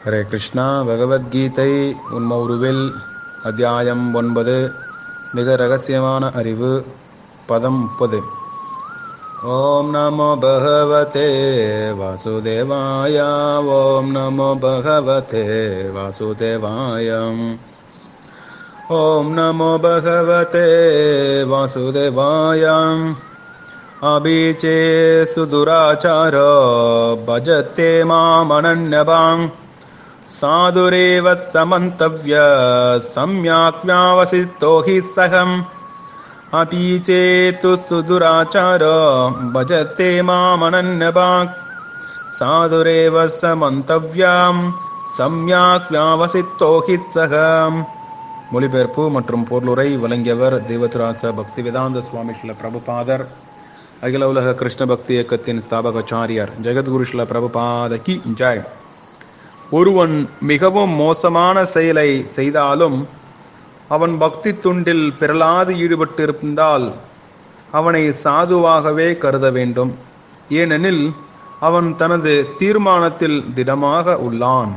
ஹரே கிருஷ்ணா பகவத்கீதை உண்ம உருவில் அத்தியாயம் ஒன்பது மிக ரகசியமான அறிவு பதம் முப்பது ஓம் நமோ பகவதே வாசுதேவாய ஓம் நமோ பகவதே வாசுதேவாயம் ஓம் நமோ பகவதே வாசுதேவாயம் अबीचे सुदुराचार भजते मामनन्यवां साधुरेव समन्तव्य सम्याक्म्यावसितो हि सहम् अपि चेतु सुदुराचार भजते मामनन्यवाक् साधुरेव समन्तव्यां सम्याக் வியாவசித்தோ ஹி சகம் மொழிபெயர்ப்பு மற்றும் பொருளுரை வழங்கியவர் தேவதுராச பக்தி வேதாந்த சுவாமி ஸ்ரீல பிரபுபாதர் அகில உலக கிருஷ்ண பக்தி இயக்கத்தின் ஸ்தாபகாச்சாரியார் ஜெகத்குரு ஸ்ரீல பிரபுபாதகி ஜாய் ஒருவன் மிகவும் மோசமான செயலை செய்தாலும் அவன் பக்தி துண்டில் பிறலாது ஈடுபட்டிருந்தால் அவனை சாதுவாகவே கருத வேண்டும் ஏனெனில் அவன் தனது தீர்மானத்தில் திடமாக உள்ளான்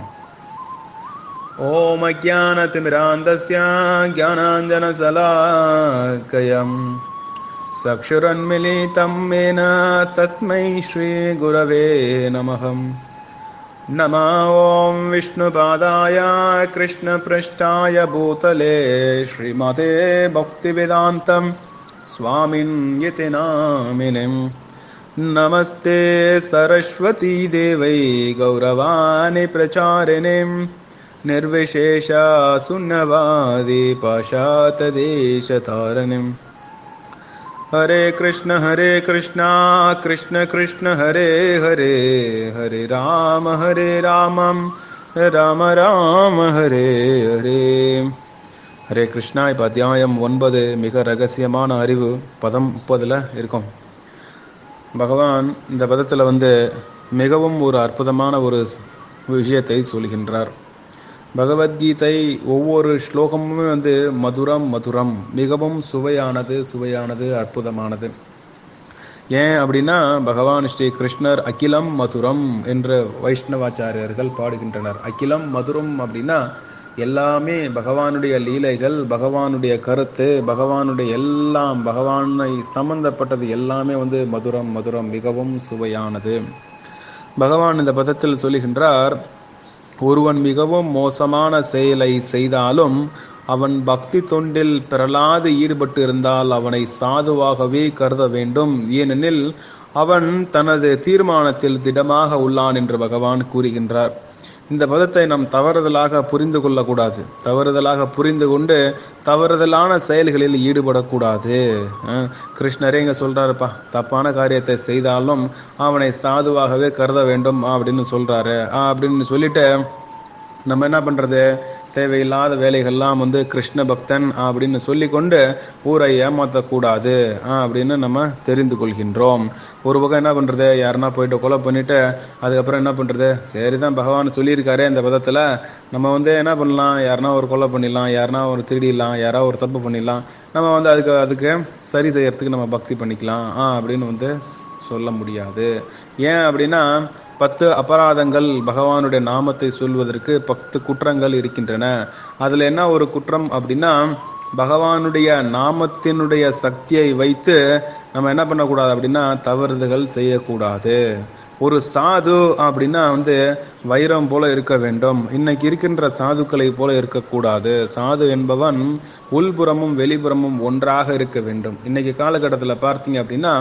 ஓம் அஜானதிமிராந்தஸ்ய ज्ञानाञ्जनशलाकयम् चक्षुरन्मिलितं येन तस्मै श्रीगुरवे नमः नमः ॐ विष्णुपादाय कृष्णपृष्ठाय भूतले श्रीमते भक्तिवेदान्तं स्वामिन् इति नामिनिम् नमस्ते सरस्वती देवै गौरवाणि प्रचारिणीम् निर्विशेषा शून्यवादी पाशातदेशतारिणीम् हरे कृष्ण हरे कृष्ण कृष्ण कृष्ण हरे हरे हरे राम हरे रामம் ராம ராம ஹரே ஹரே ஹரே கிருஷ்ணா இப்போ அத்தியாயம் ஒன்பது மிக ரகசியமான அறிவு பதம் முப்பதில் இருக்கும் பகவான் இந்த பதத்தில் வந்து மிகவும் ஒரு அற்புதமான ஒரு விஷயத்தை சொல்கின்றார் பகவத்கீதை ஒவ்வொரு ஸ்லோகமுமே வந்து மதுரம் மதுரம் மிகவும் சுவையானது சுவையானது அற்புதமானது ஏன் அப்படின்னா பகவான் ஸ்ரீ கிருஷ்ணர் அகிலம் மதுரம் என்று வைஷ்ணவாச்சாரியர்கள் பாடுகின்றனர் அகிலம் மதுரம் அப்படின்னா எல்லாமே பகவானுடைய லீலைகள் பகவானுடைய கருத்து பகவானுடைய எல்லாம் பகவானை சம்பந்தப்பட்டது எல்லாமே வந்து மதுரம் மதுரம் மிகவும் சுவையானது பகவான் இந்த பதத்தில் சொல்லுகின்றார் ஒருவன் மிகவும் மோசமான செயலை செய்தாலும் அவன் பக்தி தொண்டில் பிறலாது ஈடுபட்டு இருந்தால் அவனை சாதுவாகவே கருத வேண்டும் ஏனெனில் அவன் தனது தீர்மானத்தில் திடமாக உள்ளான் என்று பகவான் கூறுகின்றார் இந்த பதத்தை நாம் தவறுதலாக புரிந்து கொள்ளக்கூடாது தவறுதலாக புரிந்து கொண்டு தவறுதலான செயல்களில் ஈடுபடக்கூடாது கிருஷ்ணரே இங்கே சொல்கிறாருப்பா தப்பான காரியத்தை செய்தாலும் அவனை சாதுவாகவே கருத வேண்டும் அப்படின்னு சொல்கிறாரு அப்படின்னு சொல்லிட்டு நம்ம என்ன பண்ணுறது தேவையில்லாத வேலைகள்லாம் வந்து கிருஷ்ண பக்தன் அப்படின்னு சொல்லிக்கொண்டு ஊரை ஏமாற்றக்கூடாது அப்படின்னு நம்ம தெரிந்து கொள்கின்றோம் ஒரு பக்கம் என்ன பண்ணுறது யாருன்னா போயிட்டு கொலை பண்ணிட்டு அதுக்கப்புறம் என்ன பண்ணுறது சரி தான் பகவான் சொல்லியிருக்காரு இந்த பதத்தில் நம்ம வந்து என்ன பண்ணலாம் யாருனா ஒரு கொலை பண்ணிடலாம் யாருனா ஒரு திருடிடலாம் யாராவது ஒரு தப்பு பண்ணிடலாம் நம்ம வந்து அதுக்கு அதுக்கு சரி செய்யறதுக்கு நம்ம பக்தி பண்ணிக்கலாம் ஆ அப்படின்னு வந்து சொல்ல முடியாது ஏன் அப்படின்னா பத்து அபராதங்கள் பகவானுடைய நாமத்தை சொல்வதற்கு பத்து குற்றங்கள் இருக்கின்றன அதில் என்ன ஒரு குற்றம் அப்படின்னா பகவானுடைய நாமத்தினுடைய சக்தியை வைத்து நம்ம என்ன பண்ணக்கூடாது அப்படின்னா தவறுதல்கள் செய்யக்கூடாது ஒரு சாது அப்படின்னா வந்து வைரம் போல இருக்க வேண்டும் இன்னைக்கு இருக்கின்ற சாதுக்களை போல இருக்கக்கூடாது சாது என்பவன் உள்புறமும் வெளிப்புறமும் ஒன்றாக இருக்க வேண்டும் இன்னைக்கு காலகட்டத்தில் பார்த்தீங்க அப்படின்னா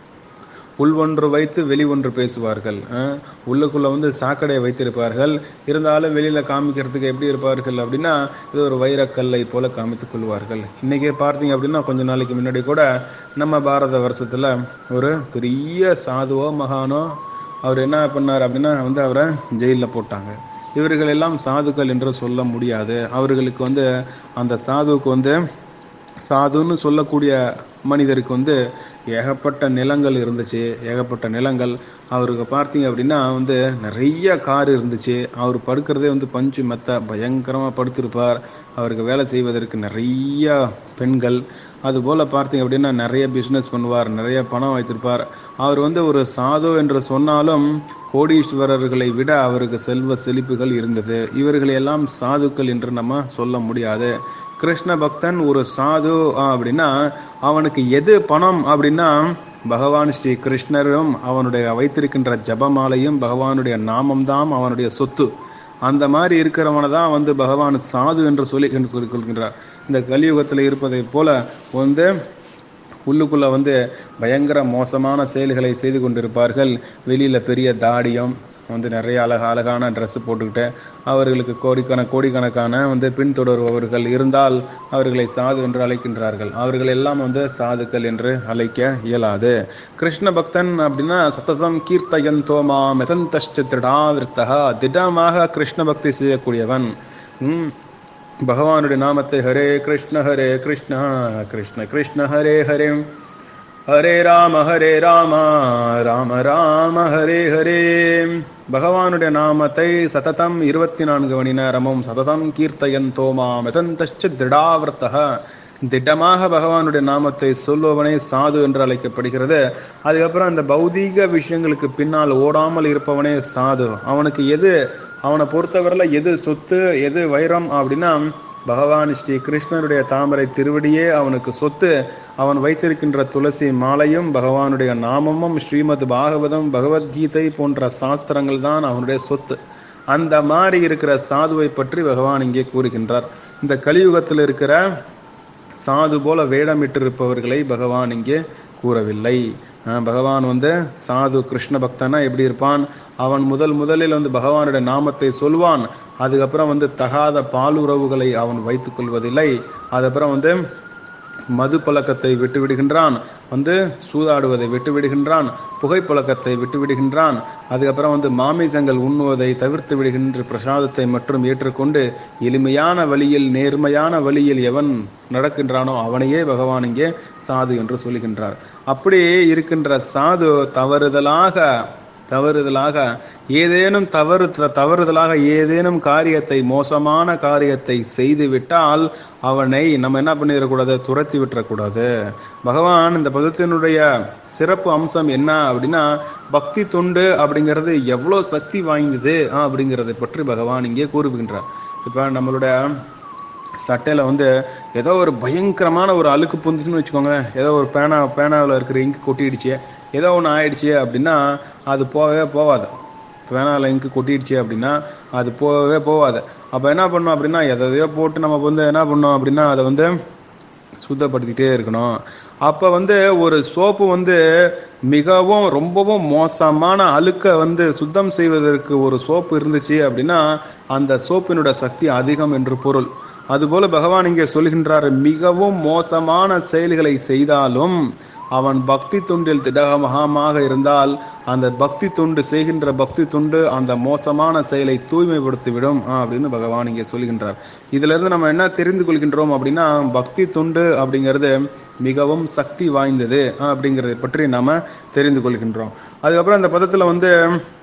உள் ஒன்று வைத்து வெளி ஒன்று பேசுவார்கள் உள்ளுக்குள்ள வந்து சாக்கடையை வைத்திருப்பார்கள் இருந்தாலும் வெளியில காமிக்கிறதுக்கு எப்படி இருப்பார்கள் அப்படின்னா இது ஒரு வைரக்கல்லை போல காமித்துக் கொள்வார்கள் இன்னைக்கே பார்த்தீங்க அப்படின்னா கொஞ்ச நாளைக்கு முன்னாடி கூட நம்ம பாரத வருஷத்துல ஒரு பெரிய சாதுவோ மகானோ அவர் என்ன பண்ணார் அப்படின்னா வந்து அவரை ஜெயிலில் போட்டாங்க இவர்கள் எல்லாம் சாதுக்கள் என்று சொல்ல முடியாது அவர்களுக்கு வந்து அந்த சாதுவுக்கு வந்து சாதுன்னு சொல்லக்கூடிய மனிதருக்கு வந்து ஏகப்பட்ட நிலங்கள் இருந்துச்சு ஏகப்பட்ட நிலங்கள் அவருக்கு பார்த்தீங்க அப்படின்னா வந்து நிறைய கார் இருந்துச்சு அவர் படுக்கிறதே வந்து பஞ்சு மெத்த பயங்கரமாக படுத்திருப்பார் அவருக்கு வேலை செய்வதற்கு நிறைய பெண்கள் அதுபோல் பார்த்தீங்க அப்படின்னா நிறைய பிஸ்னஸ் பண்ணுவார் நிறைய பணம் வைத்திருப்பார் அவர் வந்து ஒரு சாது என்று சொன்னாலும் கோடீஸ்வரர்களை விட அவருக்கு செல்வ செழிப்புகள் இருந்தது இவர்களை எல்லாம் சாதுக்கள் என்று நம்ம சொல்ல முடியாது கிருஷ்ண பக்தன் ஒரு சாது அப்படின்னா அவனுக்கு எது பணம் அப்படின்னா பகவான் ஸ்ரீ கிருஷ்ணரும் அவனுடைய வைத்திருக்கின்ற ஜபமாலையும் பகவானுடைய நாமம்தான் அவனுடைய சொத்து அந்த மாதிரி இருக்கிறவனை தான் வந்து பகவான் சாது என்று சொல்லி கொள்கின்றார் இந்த கலியுகத்தில் இருப்பதை போல வந்து உள்ளுக்குள்ள வந்து பயங்கர மோசமான செயல்களை செய்து கொண்டிருப்பார்கள் வெளியில பெரிய தாடியம் வந்து நிறைய அழக அழகான ட்ரெஸ் போட்டுக்கிட்டு அவர்களுக்கு கோடிக்கண கோடிக்கணக்கான வந்து பின்தொடர்பவர்கள் இருந்தால் அவர்களை சாது என்று அழைக்கின்றார்கள் அவர்கள் எல்லாம் வந்து சாதுக்கள் என்று அழைக்க இயலாது கிருஷ்ண பக்தன் அப்படின்னா சத்ததம் கீர்த்தயன் தோமா மெதந்தஷ்ட திருடாவிருத்தகா திடமாக கிருஷ்ண பக்தி செய்யக்கூடியவன் உம் பகவானுடைய நாமத்தை ஹரே கிருஷ்ண ஹரே கிருஷ்ண கிருஷ்ண கிருஷ்ண ஹரே ஹரே ஹரே ராம ஹரே ராம ராம ராம ஹரே ஹரே பகவானுடைய நாமத்தை சததம் இருபத்தி நான்கு மணி நேரமும் சததம் கீர்த்தயந்தோ மாமெதந்தச்ச திருடாவிரத்தக திட்டமாக பகவானுடைய நாமத்தை சொல்லுவவனே சாது என்று அழைக்கப்படுகிறது அதுக்கப்புறம் அந்த பௌதீக விஷயங்களுக்கு பின்னால் ஓடாமல் இருப்பவனே சாது அவனுக்கு எது அவனை பொறுத்தவரையில் எது சொத்து எது வைரம் அப்படின்னா பகவான் ஸ்ரீ கிருஷ்ணருடைய தாமரை திருவடியே அவனுக்கு சொத்து அவன் வைத்திருக்கின்ற துளசி மாலையும் பகவானுடைய நாமமும் ஸ்ரீமத் பாகவதம் பகவத்கீதை போன்ற சாஸ்திரங்கள் தான் அவனுடைய சொத்து அந்த மாதிரி இருக்கிற சாதுவை பற்றி பகவான் இங்கே கூறுகின்றார் இந்த கலியுகத்தில் இருக்கிற சாது போல வேடமிட்டிருப்பவர்களை பகவான் இங்கே கூறவில்லை பகவான் வந்து சாது கிருஷ்ண பக்தனா எப்படி இருப்பான் அவன் முதல் முதலில் வந்து பகவானுடைய நாமத்தை சொல்வான் அதுக்கப்புறம் வந்து தகாத பாலுறவுகளை அவன் வைத்துக் கொள்வதில்லை அதுக்கப்புறம் வந்து மது பழக்கத்தை விட்டு விடுகின்றான் வந்து சூதாடுவதை விட்டு விடுகின்றான் புகைப்பழக்கத்தை விட்டு விடுகின்றான் அதுக்கப்புறம் வந்து மாமிசங்கள் உண்ணுவதை தவிர்த்து விடுகின்ற பிரசாதத்தை மற்றும் ஏற்றுக்கொண்டு எளிமையான வழியில் நேர்மையான வழியில் எவன் நடக்கின்றானோ அவனையே பகவான் இங்கே சாது என்று சொல்லுகின்றார் அப்படியே இருக்கின்ற சாது தவறுதலாக தவறுதலாக ஏதேனும் தவறு தவறுதலாக ஏதேனும் காரியத்தை மோசமான காரியத்தை செய்து விட்டால் அவனை நம்ம என்ன பண்ணிடக்கூடாது துரத்தி விட்டுறக்கூடாது பகவான் இந்த பதத்தினுடைய சிறப்பு அம்சம் என்ன அப்படின்னா பக்தி தொண்டு அப்படிங்கிறது எவ்வளோ சக்தி வாய்ந்தது அப்படிங்கிறதை பற்றி பகவான் இங்கே கூறுகின்றார் இப்போ நம்மளுடைய சட்டையில் வந்து ஏதோ ஒரு பயங்கரமான ஒரு அழுக்கு புந்துச்சுன்னு வச்சுக்கோங்க ஏதோ ஒரு பேனா பேனாவில் இருக்கிற இங்கு கொட்டிடுச்சு ஏதோ ஒன்று ஆயிடுச்சு அப்படின்னா அது போகவே போகாது பேனாவில் இங்கு கொட்டிடுச்சு அப்படின்னா அது போகவே போகாது அப்போ என்ன பண்ணோம் அப்படின்னா எதையோ போட்டு நம்ம வந்து என்ன பண்ணோம் அப்படின்னா அதை வந்து சுத்தப்படுத்திக்கிட்டே இருக்கணும் அப்போ வந்து ஒரு சோப்பு வந்து மிகவும் ரொம்பவும் மோசமான அழுக்க வந்து சுத்தம் செய்வதற்கு ஒரு சோப்பு இருந்துச்சு அப்படின்னா அந்த சோப்பினோட சக்தி அதிகம் என்று பொருள் அதுபோல பகவான் இங்கே சொல்கின்றார் மிகவும் மோசமான செயல்களை செய்தாலும் அவன் பக்தி துண்டில் திடகமகமாக இருந்தால் அந்த பக்தி துண்டு செய்கின்ற பக்தி துண்டு அந்த மோசமான செயலை தூய்மைப்படுத்திவிடும் அப்படின்னு பகவான் இங்கே சொல்கின்றார் இதுல இருந்து நம்ம என்ன தெரிந்து கொள்கின்றோம் அப்படின்னா பக்தி துண்டு அப்படிங்கிறது மிகவும் சக்தி வாய்ந்தது அப்படிங்கிறதை பற்றி நாம தெரிந்து கொள்கின்றோம் அதுக்கப்புறம் அந்த பதத்துல வந்து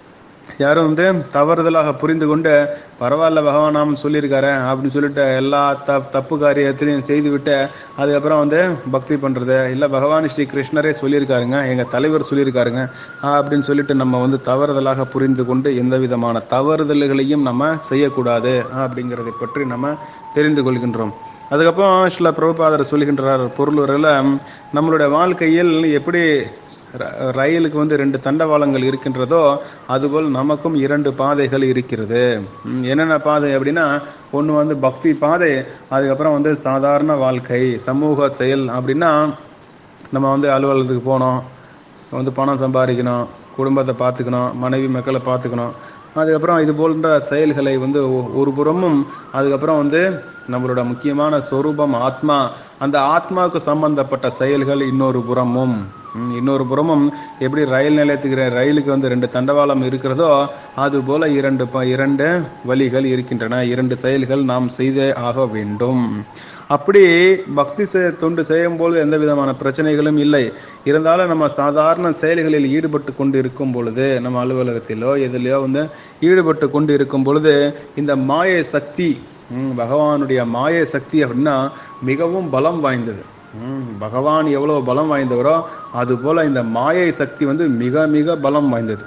யாரும் வந்து தவறுதலாக புரிந்து கொண்டு பரவாயில்ல பகவான் நாம சொல்லியிருக்காரு அப்படின்னு சொல்லிட்டு எல்லா த தப்பு காரியத்திலையும் செய்து விட்டு அதுக்கப்புறம் வந்து பக்தி பண்றது இல்லை பகவான் ஸ்ரீ கிருஷ்ணரே சொல்லியிருக்காருங்க எங்க தலைவர் சொல்லியிருக்காருங்க அப்படின்னு சொல்லிட்டு நம்ம வந்து தவறுதலாக புரிந்து கொண்டு எந்த விதமான தவறுதல்களையும் நம்ம செய்யக்கூடாது அப்படிங்கிறதை பற்றி நம்ம தெரிந்து கொள்கின்றோம் அதுக்கப்புறம் சில பிரபுபாதர் சொல்கின்றார் பொருளுரில் நம்மளுடைய வாழ்க்கையில் எப்படி ரயிலுக்கு வந்து ரெண்டு தண்டவாளங்கள் இருக்கின்றதோ அதுபோல் நமக்கும் இரண்டு பாதைகள் இருக்கிறது என்னென்ன பாதை அப்படின்னா ஒன்று வந்து பக்தி பாதை அதுக்கப்புறம் வந்து சாதாரண வாழ்க்கை சமூக செயல் அப்படின்னா நம்ம வந்து அலுவலகத்துக்கு போனோம் வந்து பணம் சம்பாதிக்கணும் குடும்பத்தை பார்த்துக்கணும் மனைவி மக்களை பார்த்துக்கணும் அதுக்கப்புறம் இது போன்ற செயல்களை வந்து ஒரு புறமும் அதுக்கப்புறம் வந்து நம்மளோட முக்கியமான சொரூபம் ஆத்மா அந்த ஆத்மாவுக்கு சம்பந்தப்பட்ட செயல்கள் இன்னொரு புறமும் இன்னொரு புறமும் எப்படி ரயில் நிலையத்துக்கு ரயிலுக்கு வந்து ரெண்டு தண்டவாளம் இருக்கிறதோ அது போல இரண்டு இரண்டு வழிகள் இருக்கின்றன இரண்டு செயல்கள் நாம் செய்தே ஆக வேண்டும் அப்படி பக்தி தொண்டு செய்யும் போது எந்த விதமான பிரச்சனைகளும் இல்லை இருந்தாலும் நம்ம சாதாரண செயல்களில் ஈடுபட்டு கொண்டு இருக்கும் பொழுது நம்ம அலுவலகத்திலோ எதுலையோ வந்து ஈடுபட்டு கொண்டு இருக்கும் பொழுது இந்த மாய சக்தி பகவானுடைய மாய சக்தி அப்படின்னா மிகவும் பலம் வாய்ந்தது ம், பகவான் எவ்வளவு பலம் வாய்ந்தவரோ அது போல இந்த மாயை சக்தி வந்து மிக மிக பலம் வாய்ந்தது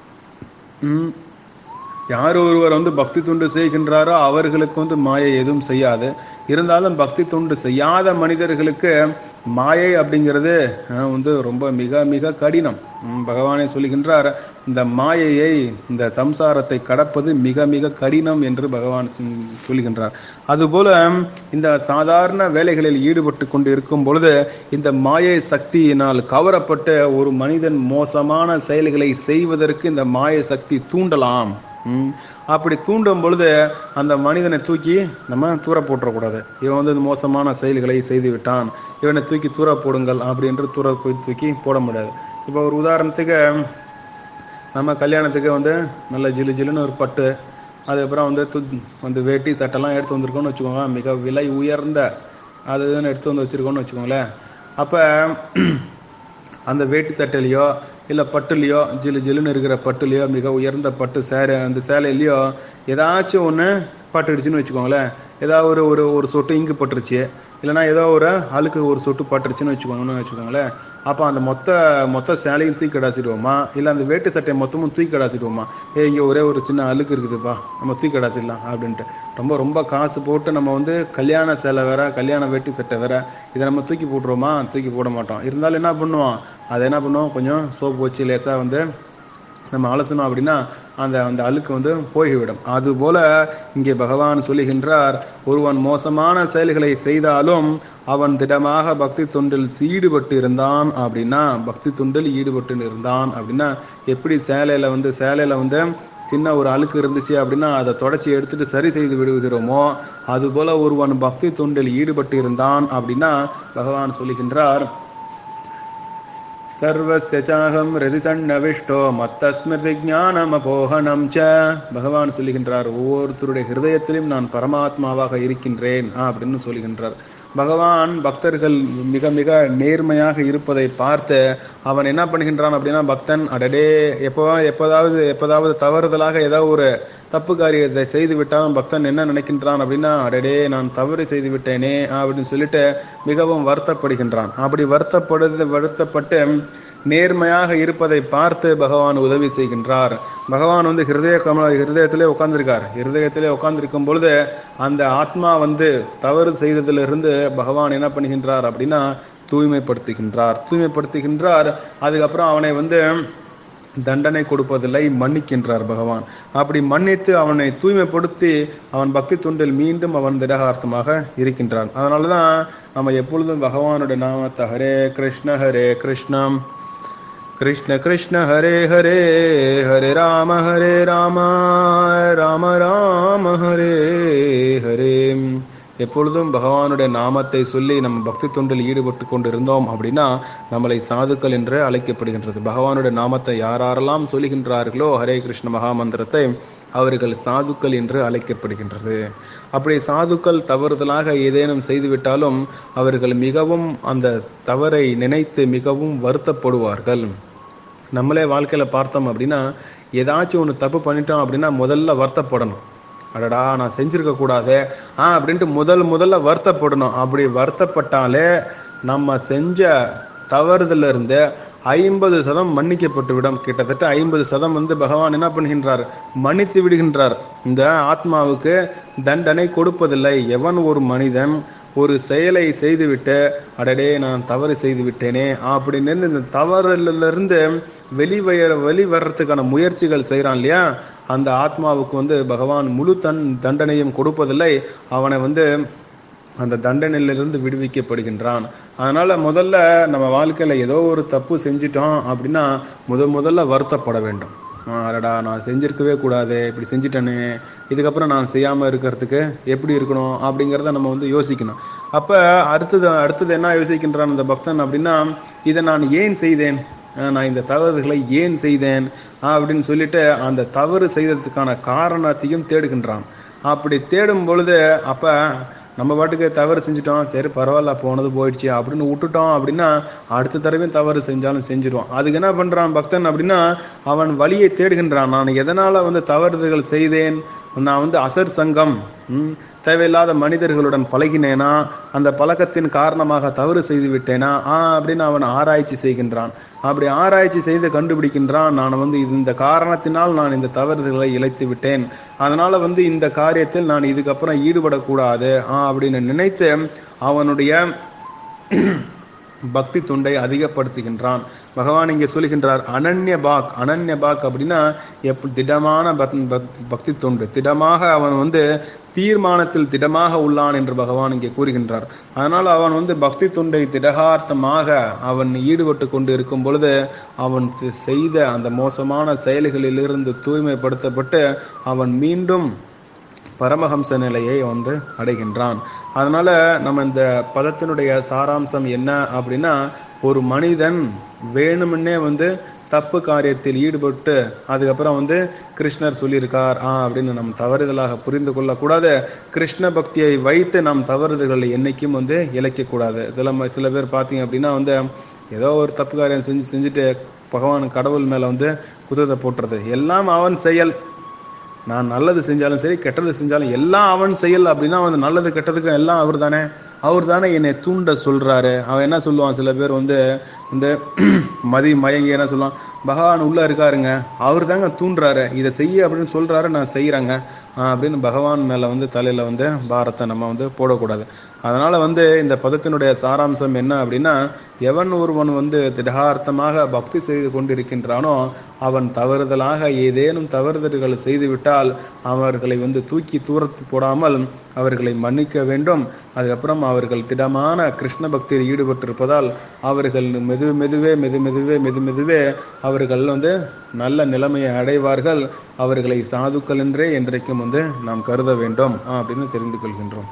ம், யார் ஒருவர் வந்து பக்தி தொண்டு செய்கின்றாரோ அவர்களுக்கு வந்து மாயை எதுவும் செய்யாது இருந்தாலும் பக்தி தொண்டு செய்யாத மனிதர்களுக்கு மாயை அப்படிங்கிறது அஹ், வந்து ரொம்ப மிக மிக கடினம் ம், பகவானே சொல்லுகின்றார் இந்த மாயையை இந்த சம்சாரத்தை கடப்பது மிக மிக கடினம் என்று பகவான் சொல்- சொல்லுகின்றார் அதுபோல இந்த சாதாரண வேலைகளில் ஈடுபட்டு கொண்டு இருக்கும் பொழுது இந்த மாயை சக்தியினால் கவரப்பட்ட ஒரு மனிதன் மோசமான செயல்களை செய்வதற்கு இந்த மாயை சக்தி தூண்டலாம் ம். அப்படி தூண்டும் பொழுது அந்த மனிதனை தூக்கி நம்ம தூர போட்டுறக்கூடாது இவன் வந்து இந்த மோசமான செயல்களை செய்து விட்டான் இவனை தூக்கி தூர போடுங்கள் அப்படின்று தூர போய் தூக்கி போட முடியாது இப்போ ஒரு உதாரணத்துக்கு நம்ம கல்யாணத்துக்கு வந்து நல்ல ஜிலு ஜிலுன்னு ஒரு பட்டு அதுக்கப்புறம் வந்து து வந்து வேட்டி சட்டெல்லாம் எடுத்து வந்திருக்கோம்னு வச்சுக்கோங்க மிக விலை உயர்ந்த அது இதுன்னு எடுத்து வந்து வச்சுருக்கோம்னு வச்சுக்கோங்களேன் அப்போ அந்த வேட்டி சட்டையிலையோ இல்லை பட்டுலையோ ஜிலு ஜிலுன்னு இருக்கிற பட்டுலையோ மிக உயர்ந்த பட்டு சேரை அந்த சேலையிலையோ ஏதாச்சும் ஒன்று பட்டுடுச்சுன்னு வச்சுக்கோங்களேன் ஏதாவது ஒரு ஒரு ஒரு சொட்டு இங்கு பட்டுருச்சு இல்லைன்னா ஏதோ ஒரு அழுக்கு ஒரு சொட்டு பட்டுருச்சுன்னு வச்சுக்கோங்கன்னு வச்சுக்கோங்களேன் அப்போ அந்த மொத்த மொத்த சேலையும் தூக்கி கடாசிடுவோமா இல்லை அந்த வேட்டு சட்டையை மொத்தமும் தூக்கி கடாசிடுவோமா ஏ இங்கே ஒரே ஒரு சின்ன அழுக்கு இருக்குதுப்பா நம்ம தூக்கி கடாசிடலாம் அப்படின்ட்டு ரொம்ப ரொம்ப காசு போட்டு நம்ம வந்து கல்யாண சேலை வேற கல்யாண வேட்டி சட்டை வேற இதை நம்ம தூக்கி போட்டுருவோமா தூக்கி போட மாட்டோம் இருந்தாலும் என்ன பண்ணுவோம் அதை என்ன பண்ணுவோம் கொஞ்சம் சோப்பு வச்சு லேசாக வந்து நம்ம அலசணும் அப்படின்னா அந்த அந்த அழுக்கு வந்து போய்விடும் அதுபோல இங்கே பகவான் சொல்லுகின்றார் ஒருவன் மோசமான செயல்களை செய்தாலும் அவன் திடமாக பக்தி தொண்டில் ஈடுபட்டு இருந்தான் அப்படின்னா பக்தி தொண்டில் ஈடுபட்டு இருந்தான் அப்படின்னா எப்படி சேலையில வந்து சேலையில வந்து சின்ன ஒரு அழுக்கு இருந்துச்சு அப்படின்னா அதை தொடச்சி எடுத்துட்டு சரி செய்து விடுகிறோமோ அதுபோல ஒருவன் பக்தி தொண்டில் ஈடுபட்டு இருந்தான் அப்படின்னா பகவான் சொல்லுகின்றார் சர்வஸ்ய சாகம் ரதிசன்னவிஷ்டோ மத்தஸ்மிருதி ஞானமபோகனம் ச பகவான் சொல்லுகின்றார் ஒவ்வொருத்தருடைய ஹிருதயத்திலும் நான் பரமாத்மாவாக இருக்கின்றேன் ஆ, அப்படின்னு சொல்லுகின்றார் பகவான் பக்தர்கள் மிக மிக நேர்மையாக இருப்பதை பார்த்து அவன் என்ன பண்ணுகின்றான் அப்படின்னா பக்தன் அடடே எப்போ எப்போதாவது எப்போதாவது தவறுதலாக ஏதாவது ஒரு தப்பு காரியத்தை செய்து விட்டாலும் பக்தன் என்ன நினைக்கின்றான் அப்படின்னா அடடே நான் தவறு செய்து விட்டேனே அப்படின்னு சொல்லிட்டு மிகவும் வருத்தப்படுகின்றான் அப்படி வருத்தப்படுது வருத்தப்பட்டு நேர்மையாக இருப்பதை பார்த்து பகவான் உதவி செய்கின்றார் பகவான் வந்து ஹிருதய கமல ஹிருதயத்திலே உட்கார்ந்திருக்கார் ஹிருதயத்திலே உட்கார்ந்திருக்கும் பொழுது அந்த ஆத்மா வந்து தவறு செய்ததிலிருந்து பகவான் என்ன பண்ணுகின்றார் அப்படின்னா தூய்மைப்படுத்துகின்றார் தூய்மைப்படுத்துகின்றார் அதுக்கப்புறம் அவனை வந்து தண்டனை கொடுப்பதில்லை மன்னிக்கின்றார் பகவான் அப்படி மன்னித்து அவனை தூய்மைப்படுத்தி அவன் பக்தி துண்டில் மீண்டும் அவன் திடகார்த்தமாக இருக்கின்றான் அதனால தான் நம்ம எப்பொழுதும் பகவானுடைய நாமத்தை ஹரே கிருஷ்ண ஹரே கிருஷ்ணம் கிருஷ்ண கிருஷ்ண ஹரே ஹரே ஹரே ராம ஹரே ராம ராம ராம ஹரே ஹரே எப்பொழுதும் பகவானுடைய நாமத்தை சொல்லி நம்ம பக்தி தொண்டில் ஈடுபட்டு கொண்டு இருந்தோம் அப்படின்னா நம்மளை சாதுக்கள் என்று அழைக்கப்படுகின்றது பகவானுடைய நாமத்தை யாரெல்லாம் சொல்லுகின்றார்களோ ஹரே கிருஷ்ண மகாமந்திரத்தை அவர்கள் சாதுக்கள் என்று அழைக்கப்படுகின்றது அப்படி சாதுக்கள் தவறுதலாக ஏதேனும் செய்துவிட்டாலும் அவர்கள் மிகவும் அந்த தவறை நினைத்து மிகவும் வருத்தப்படுவார்கள் நம்மளே வாழ்க்கையில பார்த்தோம் அப்படின்னா ஏதாச்சும் ஒன்று தப்பு பண்ணிட்டோம் அப்படின்னா முதல்ல வருத்தப்படணும் அடடா நான் செஞ்சிருக்க கூடாதே ஆ அப்படின்ட்டு முதல் முதல்ல வருத்தப்படணும் அப்படி வருத்தப்பட்டாலே நம்ம செஞ்ச தவறுதல இருந்து ஐம்பது சதம் மன்னிக்கப்பட்டு விடும் கிட்டத்தட்ட ஐம்பது சதம் வந்து பகவான் என்ன பண்ணுகின்றார் மன்னித்து விடுகின்றார் இந்த ஆத்மாவுக்கு தண்டனை கொடுப்பதில்லை எவன் ஒரு மனிதன் ஒரு செயலை செய்துவிட்டு அடடே நான் தவறு செய்து விட்டேனே அப்படின்னு இந்த தவறிலிருந்து வெளிவய வெளி வர்றதுக்கான முயற்சிகள் செய்கிறான் இல்லையா அந்த ஆத்மாவுக்கு வந்து பகவான் முழு தன் தண்டனையும் கொடுப்பதில்லை அவனை வந்து அந்த தண்டனையிலிருந்து விடுவிக்கப்படுகின்றான் அதனால முதல்ல நம்ம வாழ்க்கையில ஏதோ ஒரு தப்பு செஞ்சிட்டோம் அப்படின்னா முத முதல்ல வருத்தப்பட வேண்டும் ஆ, அடடா நான் செஞ்சிருக்கவே கூடாது இப்படி செஞ்சிட்டேனே இதுக்கப்புறம் நான் செய்யாம இருக்கிறதுக்கு எப்படி இருக்கணும் அப்படிங்கிறத நம்ம வந்து யோசிக்கணும் அப்ப அடுத்தது அடுத்தது என்ன யோசிக்கின்றான் அந்த பக்தன் அப்படின்னா இதை நான் ஏன் செய்தேன் ஆ, நான் இந்த தவறுகளை ஏன் செய்தேன் ஆ, அப்படின்னு சொல்லிட்டு அந்த தவறு செய்ததுக்கான காரணத்தையும் தேடுகின்றான் அப்படி தேடும் பொழுது அப்ப நம்ம பாட்டுக்கு தவறு செஞ்சுட்டோம் சரி பரவாயில்ல போனது போயிடுச்சு அப்படின்னு விட்டுட்டோம் அப்படின்னா அடுத்த தடவையும் தவறு செஞ்சாலும் செஞ்சிருவான் அதுக்கு என்ன பண்றான் பக்தன் அப்படின்னா அவன் வழியை தேடுகின்றான் நான் எதனால வந்து தவறுதல்கள் செய்தேன் நான் வந்து அசர் சங்கம் ம், தேவையில்லாத மனிதர்களுடன் பழகினேனா அந்த பழக்கத்தின் காரணமாக தவறு செய்து விட்டேனா ஆ அப்படின்னு அவன் ஆராய்ச்சி செய்கின்றான் அப்படி ஆராய்ச்சி செய்து கண்டுபிடிக்கின்றான் நான் வந்து இந்த காரணத்தினால் நான் இந்த தவறுதல்களை இழைத்து விட்டேன் அதனால வந்து இந்த காரியத்தில் நான் இதுக்கப்புறம் ஈடுபடக்கூடாது ஆ அப்படின்னு நினைத்து அவனுடைய பக்தி தொண்டை அதிகப்படுத்துகின்றான் பகவான் இங்கே சொல்கின்றார் அனன்ய பாக் அனன்ய பாக் அப்படின்னா எப் திடமான பக்- பக்- பக்தி தொண்டு திடமாக அவன் வந்து தீர்மானத்தில் திடமாக உள்ளான் என்று பகவான் இங்கே கூறுகின்றார் அதனால் அவன் வந்து பக்தி தொண்டை திடகார்த்தமாக அவன் ஈடுபட்டு கொண்டு இருக்கும் பொழுது அவன் தி- செய்த அந்த மோசமான செயல்களிலிருந்து தூய்மைப்படுத்தப்பட்டு அவன் மீண்டும் பரமஹம்ச நிலையை வந்து அடைகின்றான் அதனால நம்ம இந்த பதத்தினுடைய சாராம்சம் என்ன அப்படின்னா ஒரு மனிதன் வேணுமுன்னே வந்து தப்பு காரியத்தில் ஈடுபட்டு அதுக்கப்புறம் வந்து கிருஷ்ணர் சொல்லியிருக்கார் ஆ அப்படின்னு நம்ம தவறுதலாக புரிந்து கொள்ளக்கூடாது கிருஷ்ண பக்தியை வைத்து நாம் தவறுதல்களை என்னைக்கும் வந்து இழைக்கக்கூடாது சில ம- சில பேர் பார்த்தீங்க அப்படின்னா வந்து ஏதோ ஒரு தப்பு காரியம் செஞ்சு செஞ்சுட்டு பகவான் கடவுள் மேல வந்து குதத்தை போட்டுறது எல்லாம் அவன் செயல் நான் நல்லது செஞ்சாலும் சரி கெட்டது செஞ்சாலும் எல்லாம் அவன் செயல் அப்படின்னா வந்து நல்லது கெட்டதுக்கும் எல்லாம் அவர் தானே அவர் தானே என்னை தூண்ட சொல்றாரு அவன் என்ன சொல்லுவான் சில பேர் வந்து இந்த மதி மயங்கி என்ன சொல்லுவான் பகவான் உள்ள இருக்காருங்க அவர் தாங்க தூண்டுறாரு இதை செய்ய அப்படின்னு சொல்றாரு நான் செய்யறேங்க அப்படின்னு பகவான் மேல வந்து தலையில வந்து பாரத்தை நம்ம வந்து போடக்கூடாது அதனால வந்து இந்த பதத்தினுடைய சாராம்சம் என்ன அப்படின்னா எவன் ஒருவன் வந்து திடகார்த்தமாக பக்தி செய்து கொண்டிருக்கின்றானோ அவன் தவறுதலாக ஏதேனும் தவறுதல்கள் செய்துவிட்டால் அவர்களை வந்து தூக்கி தூரத்து போடாமல் அவர்களை மன்னிக்க வேண்டும் அதுக்கப்புறம் அவர்கள் திடமான கிருஷ்ண பக்தியில் ஈடுபட்டிருப்பதால் அவர்கள் மெது மெதுவே மெது மெதுவே மெது மெதுவே அவர்கள் வந்து நல்ல நிலைமையை அடைவார்கள் அவர்களை சாதுக்கள் என்றே என்றைக்கும் வந்து நாம் கருத வேண்டும் அப்படின்னு தெரிந்து கொள்கின்றோம்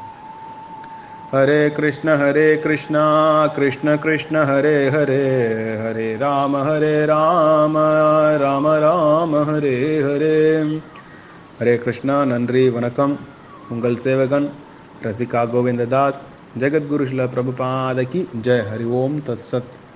हरे कृष्ण हरे कृष्णा कृष्ण कृष्ण हरे हरे हरे राम हरे राम राम राम ஹரே ஹரே ஹரே கிருஷ்ணா நன்றி வணக்கம் உங்கள் சேவகன் ரசிகா கோவிந்ததாஸ் ஜெகத்குரு ஸ்ல பிரபுபாதகி ஜெய் ஹரி ஓம் தத் சத்